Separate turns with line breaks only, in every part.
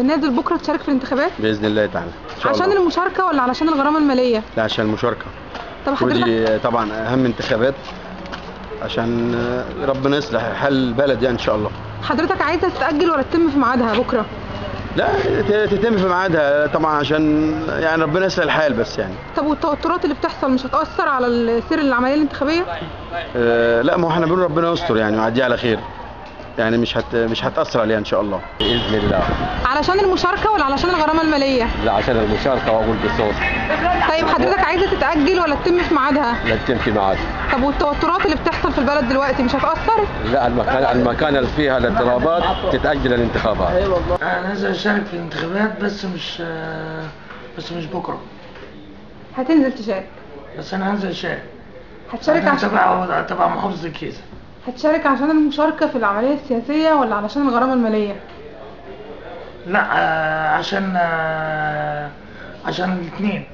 نازل بكره تشارك في الانتخابات
باذن الله تعالى ان شاء
عشان
الله
المشاركه ولا علشان الغرامه الماليه
لا عشان المشاركه
طب حضرتك
ودي طبعا اهم انتخابات عشان ربنا يصلح حال البلد يعني ان شاء الله
حضرتك عايزه تتاجل ولا تتم في ميعادها بكره
لا ت- تتم في ميعادها طبعا عشان يعني ربنا يصلح الحال بس يعني
طب والتوترات اللي بتحصل مش هتاثر على سير العمليه الانتخابيه
آه لا ما هو احنا بنقول ربنا يستر يعني ويعديها على خير يعني مش هت مش هتاثر عليها ان شاء الله
باذن الله
علشان المشاركه ولا علشان الغرامه الماليه
لا عشان المشاركه واقول بالصوت
طيب حضرتك عايزه تتاجل ولا تتم في ميعادها
لا تتم في ميعاد
طب والتوترات اللي بتحصل في البلد دلوقتي مش هتاثر
لا المكان المكان اللي فيها الاضطرابات تتاجل الانتخابات
انا نازل اشارك في الانتخابات بس مش آه، بس مش بكره
هتنزل تشارك
بس انا هنزل اشارك
هتشارك
انا
عشان
تبع تبع محافظه الجيزه
هتشارك عشان المشاركه في العمليه السياسيه ولا علشان الغرامه الماليه
لا آه، عشان آه، عشان الاثنين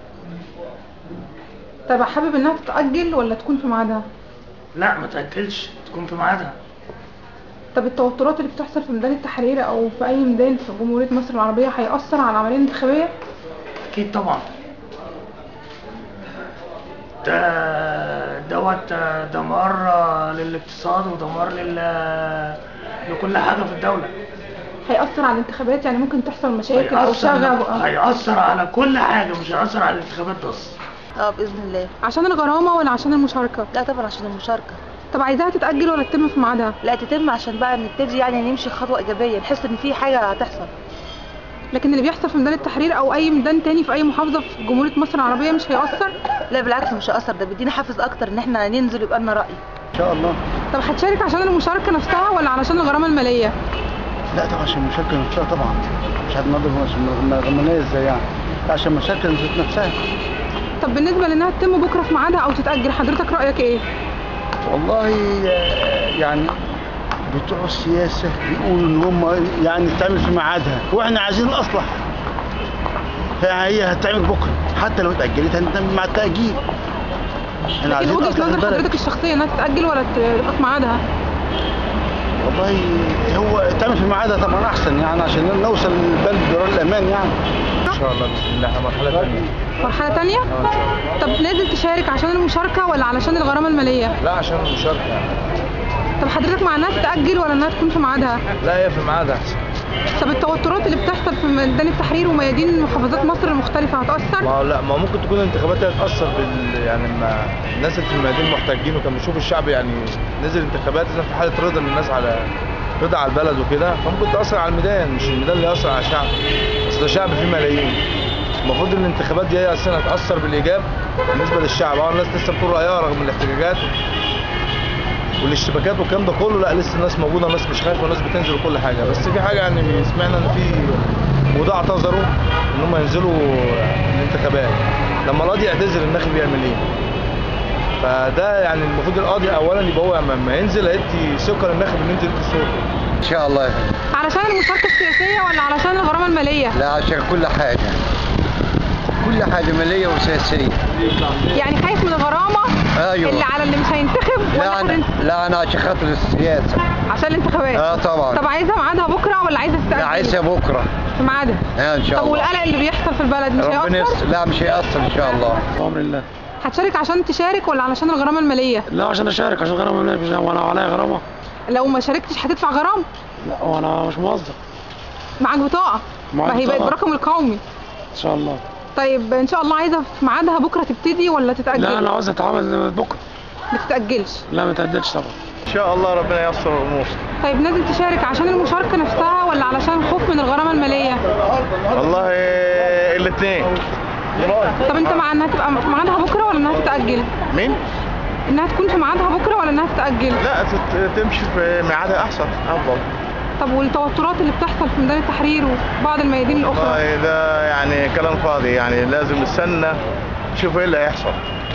طب حابب انها تتاجل ولا تكون في ميعادها
لا ما تاجلش تكون في ميعادها
طب التوترات اللي بتحصل في ميدان التحرير او في اي ميدان في جمهوريه مصر العربيه هيأثر على العمليه الانتخابيه
اكيد طبعا ده دوت آه، دمار آه، للاقتصاد ودمار لل لكل حاجه في الدوله
هيأثر على الانتخابات يعني ممكن تحصل مشاكل او
هيأثر
شغب أو-
هيأثر على كل حاجه مش هيأثر على الانتخابات بس
اه باذن الله
عشان الغرامه ولا عشان المشاركه
لا طبعا عشان المشاركه
طب عايزاها تتأجل ولا تتم في ميعادها
لا تتم عشان بقى نبتدي يعني نمشي خطوه ايجابيه نحس ان في حاجه هتحصل
لكن اللي بيحصل في ميدان التحرير او اي ميدان تاني في اي محافظه في جمهوريه مصر العربيه مش هيأثر
لا بالعكس مش هيأثر ده بيدينا حافز اكتر ان احنا ننزل يبقى لنا راي
ان شاء الله
طب هتشارك عشان المشاركه نفسها ولا علشان الغرامه الماليه
لا طبعا عشان المشاركه نفسها طبعا مش هتنظم عشان غمانيه ازاي يعني لا عشان المشاركه ذات نفسها
طب بالنسبه لانها تتم بكره في ميعادها او تتأجل حضرتك رأيك ايه
والله آه، يعني بتوع السياسه بيقولوا ان هم يعني تعمل في ميعادها واحنا عايزين الاصلح فهي هتعمل بكره حتى لو اتاجلت هنتم مع التاجيل احنا
لكن
عايزين
وجهه
اصلح
نظر
البلد
حضرتك الشخصيه انها تتأجل ولا تبقى في ميعادها
والله هو تعمل في ميعادها طبعا احسن يعني عشان نوصل للبلد بدرار الامان يعني
ان شاء الله باذن الله احنا مرحله ثانيه
مرحله تانية طب نازل تشارك عشان المشاركه ولا علشان الغرامه الماليه
لا عشان المشاركه يعني
طب حضرتك مع انها تتأجل ولا انها تكون في ميعادها
لا هي في ميعاد احسن
طب التوترات اللي بتحصل في ميدان التحرير وميادين محافظات مصر المختلفه
ما
هتأثر
هو لا ما هو ممكن تكون الانتخابات هي تاثر بال يعني لما الناس اللي في الميادين محتاجين وكان بيشوف الشعب يعني نزل انتخابات اذا في حاله رضا للناس على رضا على البلد وكده فممكن تاثر على الميدان مش الميدان اللي ياثر على الشعب اصل الشعب فيه ملايين المفروض ان الانتخابات دي هي اصلا هتاثر بالايجاب بالنسبه للشعب اه الناس لسه بتقول رايها رغم الاحتجاجات والاشتباكات والكلام ده كله لا لسه الناس موجوده الناس مش خايفه والناس بتنزل وكل حاجه بس في حاجه يعني سمعنا ان في وده اعتذروا ان هم ينزلوا الانتخابات لما القاضي يعتذر الناخب يعمل ايه فده يعني المفروض القاضي اولا يبقى هو لما ينزل هيدي ثقه للناخب انه ينزل يدي صوته
ان شاء الله يا فندم.
علشان المشاركه السياسيه ولا علشان الغرامه الماليه
لا عشان كل حاجه كل حاجه ماليه وسياسيه
يعني خايف من الغرامه
ايوه
اللي على اللي مش هينتخب ولا
لا انا
هتنت-
لا انا عشان خاطر السياسه
عشان الانتخابات
اه طبعا
طب عايزها ميعادها بكره ولا عايزه تتأجل
لا عايزها بكره
في ميعادها
اه ان شاء
طب
الله
والقلق اللي بيحصل في البلد مش
ربنا
هيأثر
يستر لا مش هيأثر ان شاء الله
بامر الله
هتشارك عشان تشارك ولا علشان الغرامه الماليه
لا عشان اشارك عشان غرامه مش وانا عليا غرامه
لو ما شاركتش هتدفع غرامه
لا وانا مش موظف
معاك بطاقه
معاك
ما هي بقت
بطاقة.
برقم القومي
ان شاء الله
طيب ان شاء الله عايزه في ميعادها بكره تبتدي ولا تتأجل
لا انا عاوز اتعامل بكره
ما تتأجلش
لا ما تعدلش طبعا
ان شاء الله ربنا ييسر الامور
طيب نازل تشارك عشان المشاركه نفسها ولا علشان الخوف من الغرامه الماليه
والله الاثنين
طب انت مع انها تبقى في ميعادها بكره ولا انها تتأجل
مين؟
انها تكون في ميعادها بكره ولا انها تتأجل
لا تت- تمشي في ميعادها احسن افضل
طب والتوترات اللي بتحصل في ميدان التحرير وبعض الميادين الاخرى
والله ده يعني كلام فاضي يعني لازم نستنى نشوف ايه اللي هيحصل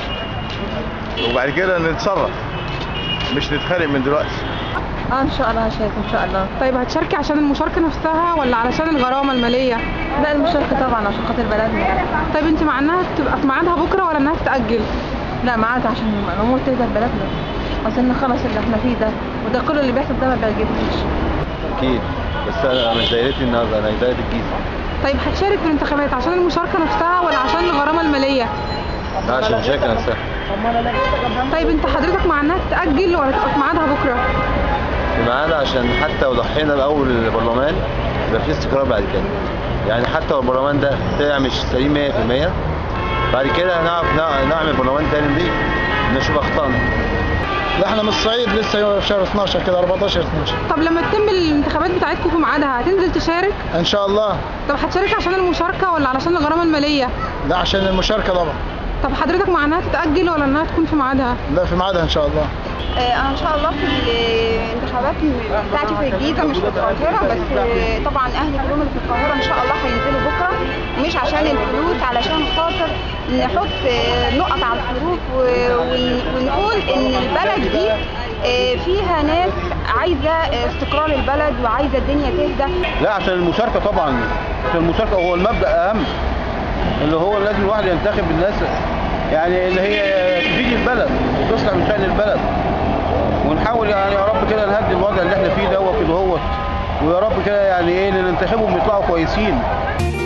وبعد كده نتصرف مش نتخانق من دلوقتي
اه ان شاء الله هشارك ان شاء الله
طيب هتشاركي عشان المشاركه نفسها ولا علشان الغرامه الماليه
لا المشاركه طبعا عشان خاطر بلدنا
طيب انت مع انها تبقى في ميعادها بكره ولا انها تتأجل
لا معاك عشان الامور تهدى في بلدنا عايزين نخلص اللي احنا فيه ده وده كل اللي بيحصل ده ما بيعجبنيش
اكيد
بس انا مش دايرتي النهارده انا دايره الجيزه
طيب هتشارك في الانتخابات عشان المشاركه نفسها ولا عشان الغرامه الماليه
لا عشان مشاكل نفسها
طيب انت حضرتك مع انها تتاجل ولا تبقى في ميعادها بكره
في ميعادها عشان حتى لو ضحينا باول البرلمان يبقى في استقرار بعد كده يعني حتى لو البرلمان ده طلع مش سليم 100% بعد كده هنعرف نع- نعمل برلمان تاني نضيف نشوف اخطائنا
لا احنا من الصعيد لسه في شهر 12 كده 14 12
طب لما تتم الانتخابات بتاعتكم في ميعادها هتنزل تشارك
ان شاء الله
طب هتشارك عشان المشاركه ولا علشان الغرامه الماليه
ده عشان المشاركه طبعا
طب حضرتك مع انها تتاجل ولا انها تكون في ميعادها
لا في ميعادها ان شاء الله
انا ان شاء الله في الانتخابات بتاعتي في الجيزه مش في القاهره بس طبعا اهلي كلهم اللي في القاهره ان شاء الله هينزلوا بكره مش عشان الفلوس علشان خاطر نحط نقط على الحروف و- ون- ونقول ان البلد دي فيها ناس عايزه استقرار البلد وعايزه الدنيا تهدى
لا عشان المشاركه طبعا عشان المشاركه هو المبدا اهم اللي هو لازم الواحد ينتخب الناس يعني اللي هي تفيد البلد وتصلح من شأن البلد ونحاول يعني يا رب كده نهدي الوضع اللي احنا فيه دوت كده هوت ويا رب كده يعني ايه اللي ننتخبهم يطلعوا كويسين